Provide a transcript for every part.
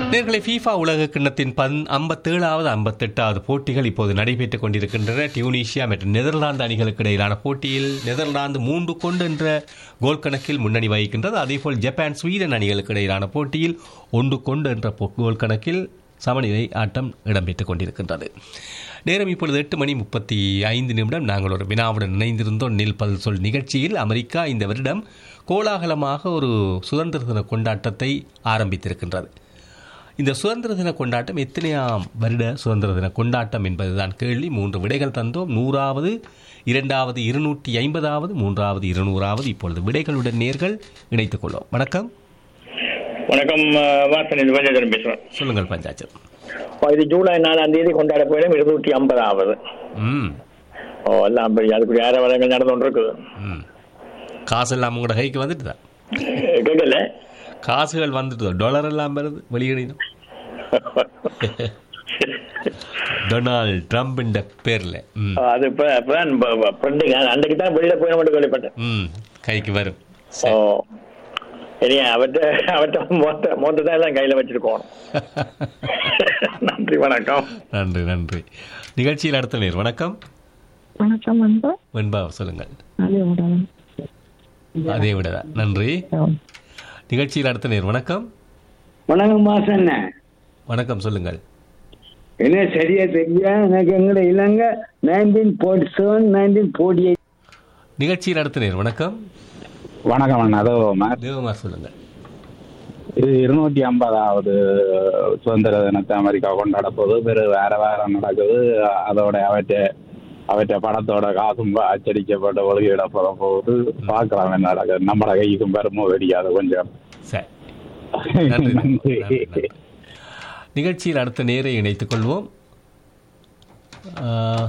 நேர்களை ஃபீஃபா உலக கிண்ணத்தின் பன் ஐம்பத்தேழாவது ஐம்பத்தெட்டாவது போட்டிகள் இப்போது நடைபெற்றுக் கொண்டிருக்கின்றன டியூனிஷியா மற்றும் நெதர்லாந்து அணிகளுக்கு இடையிலான போட்டியில் நெதர்லாந்து மூன்று கொண்டு என்ற கோல் கணக்கில் முன்னணி வகிக்கின்றது அதேபோல் ஜப்பான் ஸ்வீடன் அணிகளுக்கு இடையிலான போட்டியில் ஒன்று கொண்டு என்ற பொ- கோல் கணக்கில் சமநிலை ஆட்டம் இடம்பெற்றுக் கொண்டிருக்கின்றது நேரம் இப்பொழுது எட்டு மணி முப்பத்தி ஐந்து நிமிடம் நாங்கள் ஒரு வினாவுடன் இணைந்திருந்தோம் நெல் பதில் சொல் நிகழ்ச்சியில் அமெரிக்கா இந்த வருடம் கோலாகலமாக ஒரு சுதந்திர தின கொண்டாட்டத்தை ஆரம்பித்திருக்கின்றது இந்த சுதந்திர தின கொண்டாட்டம் எத்தனையாம் வருட சுதந்திர தின கொண்டாட்டம் என்பதுதான் கேள்வி மூன்று விடைகள் தந்தோம் நூறாவது இரண்டாவது இருநூற்றி ஐம்பதாவது மூன்றாவது இருநூறாவது இப்பொழுது விடைகளுடன் நேர்கள் இணைத்துக் கொள்வோம் வணக்கம் வணக்கம் அஹ், வாசன் இது பஞ்சாச்சரம் பேசுறேன் சொல்லுங்கள் பஞ்சாச்சம் ஓ, இது ஜூலை நாலாம் தேதி கொண்டாட போயிடும் இருநூற்றி ஐம்பதாவது ம் ஓ எல்லாம் அப்படி அதுக்குரிய ஆரவாரங்கள் நடந்து கொண்டு இருக்குது ம் காசு எல்லாம் உங்களோட கைக்கு வந்துட்டுதா அஹ், கேட்கல காசுகள் வந்துட்டுதோ டாலர் எல்லாம் வருது வெளியிடணும் டொனால்ட் ட்ரம்ப் இந்த பேர்ல ம் அது இப்போ இப்போதான் ஃப்ரெண்டுங்க அன்றைக்கு தான் வெளியில போய் மட்டும் கேள்விப்பட்டேன் ம் கைக்கு வரும் ஓ சரி சரி அவர்கிட்ட அவர்கிட்ட மொத்த மொத்த தான் எல்லாம் கையில் வச்சிருக்கோம் நன்றி வணக்கம் நன்றி நன்றி நிகழ்ச்சியில் அடுத்த நேர் வணக்கம் வணக்கம் அன்பா வெண்பா சொல்லுங்கள் அதே உடனே அதே விடதான் நன்றி நிகழ்ச்சியில் அடுத்த நேர் வணக்கம் வணக்கம் மாசன் வணக்கம் சொல்லுங்கள் என்ன சரியா தெரியா எனக்கு எங்கட இலங்கை nineteen forty seven nineteen forty eight நிகழ்ச்சியில் அடுத்த நேர் வணக்கம் வணக்கம் அண்ணா அதோ மேம் தேவமார் சொல்லுங்கள் இது இருநூற்றி ஐம்பதாவது சுதந்திர தினத்தை அமெரிக்கா கொண்டாட போகுது பிறகு வேற வேற நடக்குது அதோட அவற்றை அவற்றை படத்தோட காசும் அச்சடிக்கப்பட்ட ஒழுங்கிட போத போகுது பார்க்கலாம் என்ன நடக்குது நம்மள கைக்கும் பெருமோ வெடிக்காது கொஞ்சம் சரி நன்றி நன்றி, நன்றி. நிகழ்ச்சியில் அடுத்த நேரை இணைத்துக் கொள்வோம் ஆ,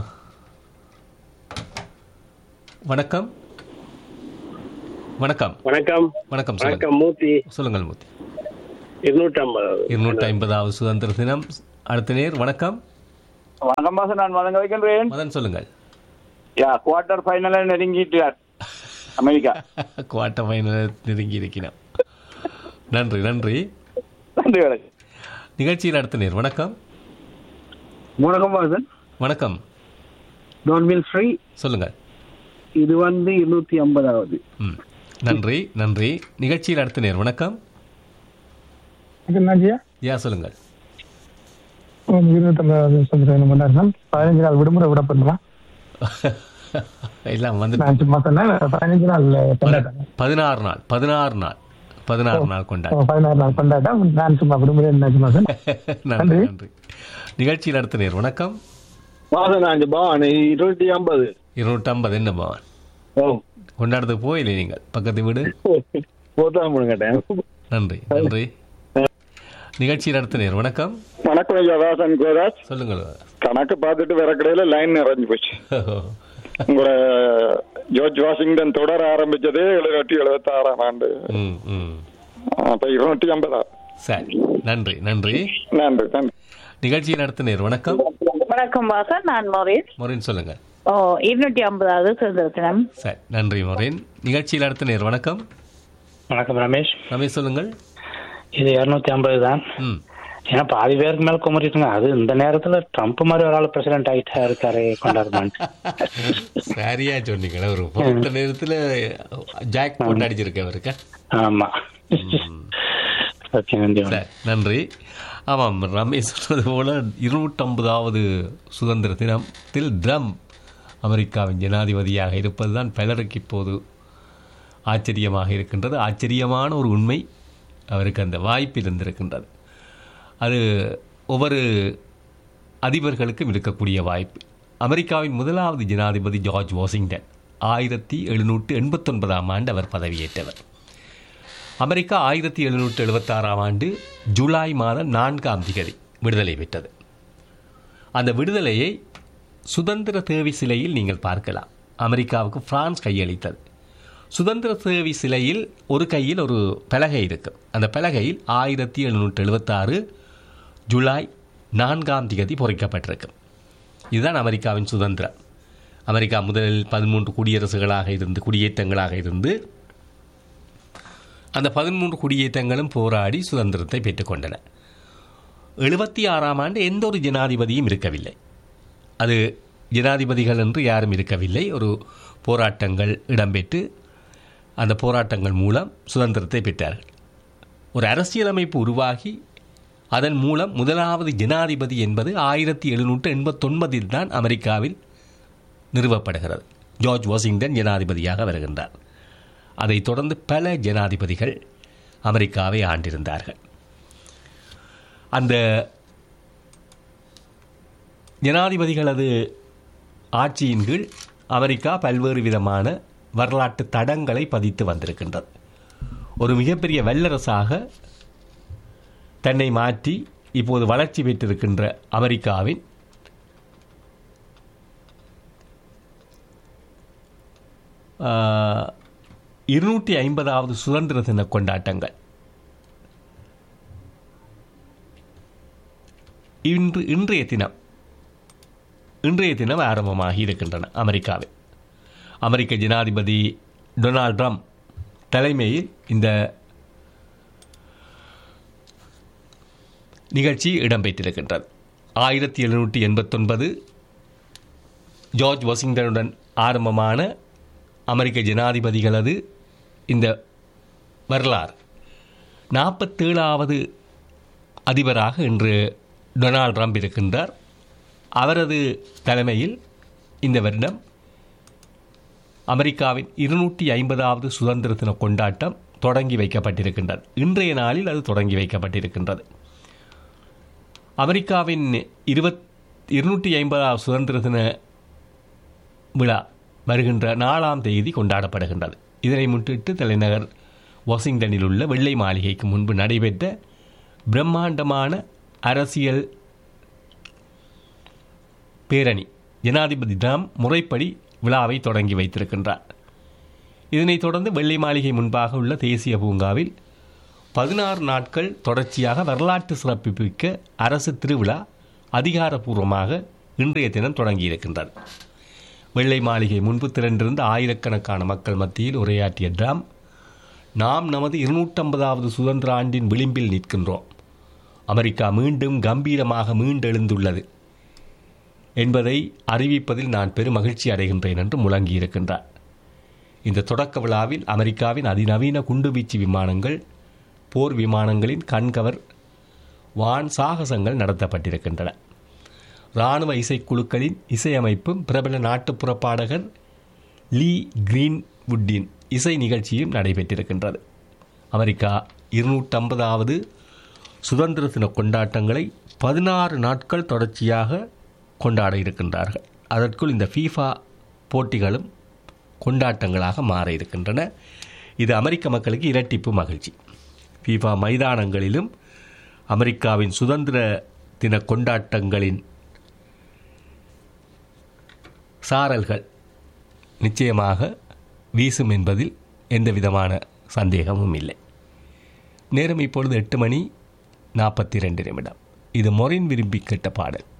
வணக்கம் வணக்கம் வணக்கம் வணக்கம் சொல்லுங்கள் வணக்கம் மூர்த்தி சொல்லுங்கள் மூர்த்தி இருநூற்றி ஐம்பது இருநூற்றி ஐம்பதாவது சுதந்திர தினம் அடுத்த நேர் வணக்கம் வணக்கம் மாசம் நான் வழங்க வைக்கின்றேன் மதன் சொல்லுங்கள் யா குவார்டர் ஃபைனலை நெருங்கிட்டார் அமெரிக்கா குவார்டர் ஃபைனல் நெருங்கி இருக்கிறோம் நன்றி நன்றி நன்றி வணக்கம் நிகழ்ச்சியில் அடுத்த நேர் வணக்கம் வணக்கம் வாசன் வணக்கம் டோன்வில் ஃப்ரீ சொல்லுங்கள் இது வந்து இருநூத்தி ஐம்பதாவது ம் நன்றி நன்றி நிகழ்ச்சியில் அடுத்த நேர் வணக்கம் நாஜியா யா சொல்லுங்கள் இருநூத்தம்பதாவது சுதந்திரம் கொண்டாடுறோம் பதினஞ்சு நாள் விடுமுறை விடப்படுமா எல்லாம் வந்து நான் சும்மா சொன்னேன் பதினஞ்சு நாள் கொண்டாட்டம் பதினாறு நாள் பதினாறு நாள் பதினாறு நாள் கொண்டாடு பதினாறு நாள் கொண்டாட்டம் நான் சும்மா விடுமுறை நான் சும்மா சொன்னேன் நன்றி நன்றி. நன்றி நிகழ்ச்சியில் அடுத்த நேர் வணக்கம் மாசம் அஞ்சு பவன் இருநூற்றி ஐம்பது இருநூற்றம்பது என்ன பவன் ஓ கொண்டாடுறதுக்கு போயில்லை நீங்கள் பக்கத்து வீடு போத்தான் கேட்டேன் நன்றி நன்றி நிகழ்ச்சியில் அடுத்த நேர் வணக்கம் வணக்கம் ஐயா வாசன் கோதாஸ் சொல்லுங்கள் கணக்கு பார்த்துட்டு வேற கடையில லைன் நிறைஞ்சு போச்சு உங்களோட ஜார்ஜ் வாஷிங்டன் தொடர ஆரம்பிச்சதே எழுநூற்றி எழுபத்தி ஆறாம் ஆண்டு ம் ம் அப்ப இருநூற்றி ஐம்பதா சரி நன்றி நன்றி நன்றி நன்றி நிகழ்ச்சியில் அடுத்த நேர் வணக்கம் வணக்கம் வாசன் நான் மொரீஸ் மொரின் சொல்லுங்கள் ஓ இருநூற்றி ஐம்பதாவது சுதந்திர தினம் சரி நன்றி மொரின் நிகழ்ச்சியில் அடுத்த நேர் வணக்கம் வணக்கம் ரமேஷ் ரமேஷ் சொல்லுங்கள் இது இரநூத்தி ஐம்பது தான் ம் ஏன்னா பாதி பேருக்கு மேல குமரிட்டுங்க அது இந்த நேரத்துல ட்ரம்ப் மாதிரி ஒரு ஆள் பிரசிடென்ட் ஆகிட்டா இருக்காரு கொண்டாடுமான் சரியா சொன்னீங்களே ஒரு பொருத்த நேரத்தில் ஜாக் போட்டு அடிச்சிருக்க அவருக்கு ஆமா ஓகே நன்றி சரி நன்றி ஆமாம் ரமேஷ் சொன்னது போல இருநூற்றம்பதாவது சுதந்திர தினத்தில் ட்ரம் அமெரிக்காவின் ஜனாதிபதியாக இருப்பதுதான் பலருக்கு இப்போது ஆச்சரியமாக இருக்கின்றது ஆச்சரியமான ஒரு உண்மை அவருக்கு அந்த வாய்ப்பு இருந்திருக்கின்றது அது ஒவ்வொரு அதிபர்களுக்கும் இருக்கக்கூடிய வாய்ப்பு அமெரிக்காவின் முதலாவது ஜனாதிபதி ஜார்ஜ் வாஷிங்டன் ஆயிரத்தி எழுநூற்று எண்பத்தொன்பதாம் ஆண்டு அவர் பதவியேற்றவர் அமெரிக்கா ஆயிரத்தி எழுநூற்று எழுபத்தாறாம் ஆண்டு ஜூலை மாதம் நான்காம் திகதி விடுதலை பெற்றது அந்த விடுதலையை சுதந்திர தேவி சிலையில் நீங்கள் பார்க்கலாம் அமெரிக்காவுக்கு பிரான்ஸ் கையளித்தது சுதந்திர தேவி சிலையில் ஒரு கையில் ஒரு பலகை இருக்கும் அந்த பலகையில் ஆயிரத்தி எழுநூற்று எழுபத்தாறு ஜூலை நான்காம் திகதி பொறிக்கப்பட்டிருக்கும் இதுதான் அமெரிக்காவின் சுதந்திரம் அமெரிக்கா முதலில் பதிமூன்று குடியரசுகளாக இருந்து குடியேற்றங்களாக இருந்து அந்த பதிமூன்று குடியேற்றங்களும் போராடி சுதந்திரத்தை பெற்றுக்கொண்டன எழுபத்தி ஆறாம் ஆண்டு எந்த ஒரு ஜனாதிபதியும் இருக்கவில்லை அது ஜனாதிபதிகள் என்று யாரும் இருக்கவில்லை ஒரு போராட்டங்கள் இடம்பெற்று அந்த போராட்டங்கள் மூலம் சுதந்திரத்தை பெற்றார்கள் ஒரு அரசியலமைப்பு உருவாகி அதன் மூலம் முதலாவது ஜனாதிபதி என்பது ஆயிரத்தி எழுநூற்று எண்பத்தொன்பதில் தான் அமெரிக்காவில் நிறுவப்படுகிறது ஜார்ஜ் வாஷிங்டன் ஜனாதிபதியாக வருகின்றார் அதைத் தொடர்ந்து பல ஜனாதிபதிகள் அமெரிக்காவை ஆண்டிருந்தார்கள் அந்த ஜனாதிபதிகளது ஆட்சியின் கீழ் அமெரிக்கா பல்வேறு விதமான வரலாற்று தடங்களை பதித்து வந்திருக்கின்றது ஒரு மிகப்பெரிய வல்லரசாக தன்னை மாற்றி இப்போது வளர்ச்சி பெற்றிருக்கின்ற அமெரிக்காவின் இருநூற்றி ஐம்பதாவது சுதந்திர தின கொண்டாட்டங்கள் இன்று இன்றைய தினம் இன்றைய தினம் ஆரம்பமாகி இருக்கின்றன அமெரிக்காவில் அமெரிக்க ஜனாதிபதி டொனால்ட் ட்ரம்ப் தலைமையில் இந்த நிகழ்ச்சி இடம்பெற்றிருக்கின்றது ஆயிரத்தி எழுநூற்றி எண்பத்தொன்பது ஜார்ஜ் வாஷிங்டனுடன் ஆரம்பமான அமெரிக்க ஜனாதிபதிகளது இந்த வரலாறு நாற்பத்தேழாவது அதிபராக இன்று டொனால்ட் ட்ரம்ப் இருக்கின்றார் அவரது தலைமையில் இந்த வருடம் அமெரிக்காவின் இருநூற்றி ஐம்பதாவது சுதந்திர தின கொண்டாட்டம் தொடங்கி வைக்கப்பட்டிருக்கின்றது இன்றைய நாளில் அது தொடங்கி வைக்கப்பட்டிருக்கின்றது அமெரிக்காவின் இருபத் இருநூற்றி ஐம்பதாவது சுதந்திர தின விழா வருகின்ற நாலாம் தேதி கொண்டாடப்படுகின்றது இதனை முன்னிட்டு தலைநகர் வாஷிங்டனில் உள்ள வெள்ளை மாளிகைக்கு முன்பு நடைபெற்ற பிரம்மாண்டமான அரசியல் பேரணி ஜனாதிபதி ட்ரம்ப் முறைப்படி விழாவை தொடங்கி வைத்திருக்கின்றார் இதனைத் தொடர்ந்து வெள்ளை மாளிகை முன்பாக உள்ள தேசிய பூங்காவில் பதினாறு நாட்கள் தொடர்ச்சியாக வரலாற்று சிறப்புமிக்க அரசு திருவிழா அதிகாரப்பூர்வமாக இன்றைய தினம் தொடங்கியிருக்கின்றது வெள்ளை மாளிகை முன்பு திரண்டிருந்த ஆயிரக்கணக்கான மக்கள் மத்தியில் உரையாற்றிய ட்ரம் நாம் நமது இருநூற்றம்பதாவது சுதந்திர ஆண்டின் விளிம்பில் நிற்கின்றோம் அமெரிக்கா மீண்டும் கம்பீரமாக மீண்டெழுந்துள்ளது என்பதை அறிவிப்பதில் நான் பெரும் மகிழ்ச்சி அடைகின்றேன் என்று முழங்கியிருக்கின்றார் இந்த தொடக்க விழாவில் அமெரிக்காவின் அதிநவீன குண்டுவீச்சு விமானங்கள் போர் விமானங்களின் கண்கவர் வான் சாகசங்கள் நடத்தப்பட்டிருக்கின்றன இராணுவ இசைக்குழுக்களின் இசையமைப்பும் பிரபல நாட்டுப்புற பாடகர் லீ கிரீன்வுட்டின் இசை நிகழ்ச்சியும் நடைபெற்றிருக்கின்றது அமெரிக்கா இருநூற்றம்பதாவது சுதந்திர தின கொண்டாட்டங்களை பதினாறு நாட்கள் தொடர்ச்சியாக கொண்டாட இருக்கின்றார்கள் அதற்குள் இந்த ஃபீஃபா போட்டிகளும் கொண்டாட்டங்களாக மாற இருக்கின்றன இது அமெரிக்க மக்களுக்கு இரட்டிப்பு மகிழ்ச்சி ஃபீஃபா மைதானங்களிலும் அமெரிக்காவின் சுதந்திர தின கொண்டாட்டங்களின் சாரல்கள் நிச்சயமாக வீசும் என்பதில் எந்த விதமான சந்தேகமும் இல்லை நேரம் இப்பொழுது எட்டு மணி நாற்பத்தி ரெண்டு நிமிடம் இது மொரின் விரும்பி கேட்ட பாடல்